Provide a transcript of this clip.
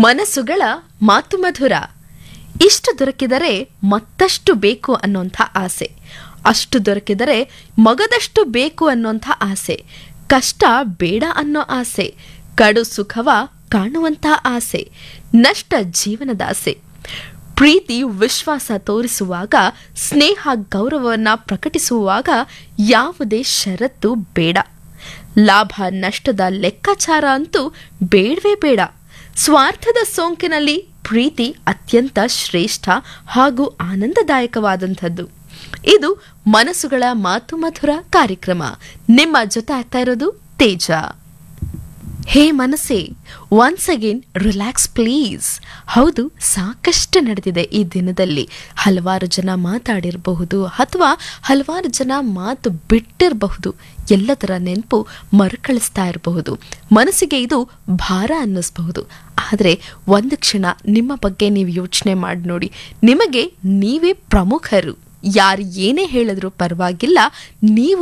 ಮನಸ್ಸುಗಳ ಮಾತು ಮಧುರ ಇಷ್ಟು ದೊರಕಿದರೆ ಮತ್ತಷ್ಟು ಬೇಕು ಅನ್ನೋಂಥ ಆಸೆ ಅಷ್ಟು ದೊರಕಿದರೆ ಮಗದಷ್ಟು ಬೇಕು ಅನ್ನೋಂಥ ಆಸೆ ಕಷ್ಟ ಬೇಡ ಅನ್ನೋ ಆಸೆ ಕಡು ಸುಖವ ಕಾಣುವಂಥ ಆಸೆ ನಷ್ಟ ಜೀವನದ ಆಸೆ ಪ್ರೀತಿ ವಿಶ್ವಾಸ ತೋರಿಸುವಾಗ ಸ್ನೇಹ ಗೌರವವನ್ನ ಪ್ರಕಟಿಸುವಾಗ ಯಾವುದೇ ಷರತ್ತು ಬೇಡ ಲಾಭ ನಷ್ಟದ ಲೆಕ್ಕಾಚಾರ ಅಂತೂ ಬೇಡವೇ ಬೇಡ ಸ್ವಾರ್ಥದ ಸೋಂಕಿನಲ್ಲಿ ಪ್ರೀತಿ ಅತ್ಯಂತ ಶ್ರೇಷ್ಠ ಹಾಗೂ ಆನಂದದಾಯಕವಾದಂಥದ್ದು ಇದು ಮನಸ್ಸುಗಳ ಮಾತು ಮಧುರ ಕಾರ್ಯಕ್ರಮ ನಿಮ್ಮ ಜೊತೆ ಆಗ್ತಾ ಇರೋದು ತೇಜ ಹೇ ಮನಸ್ಸೇ ಒನ್ಸ್ ಅಗೇನ್ ರಿಲ್ಯಾಕ್ಸ್ ಪ್ಲೀಸ್ ಹೌದು ಸಾಕಷ್ಟು ನಡೆದಿದೆ ಈ ದಿನದಲ್ಲಿ ಹಲವಾರು ಜನ ಮಾತಾಡಿರಬಹುದು ಅಥವಾ ಹಲವಾರು ಜನ ಮಾತು ಬಿಟ್ಟಿರಬಹುದು ಎಲ್ಲದರ ನೆನಪು ಮರುಕಳಿಸ್ತಾ ಇರಬಹುದು ಮನಸ್ಸಿಗೆ ಇದು ಭಾರ ಅನ್ನಿಸಬಹುದು ಆದರೆ ಒಂದು ಕ್ಷಣ ನಿಮ್ಮ ಬಗ್ಗೆ ನೀವು ಯೋಚನೆ ಮಾಡಿ ನೋಡಿ ನಿಮಗೆ ನೀವೇ ಪ್ರಮುಖರು ಯಾರು ಏನೇ ಹೇಳಿದ್ರೂ ಪರವಾಗಿಲ್ಲ ನೀವು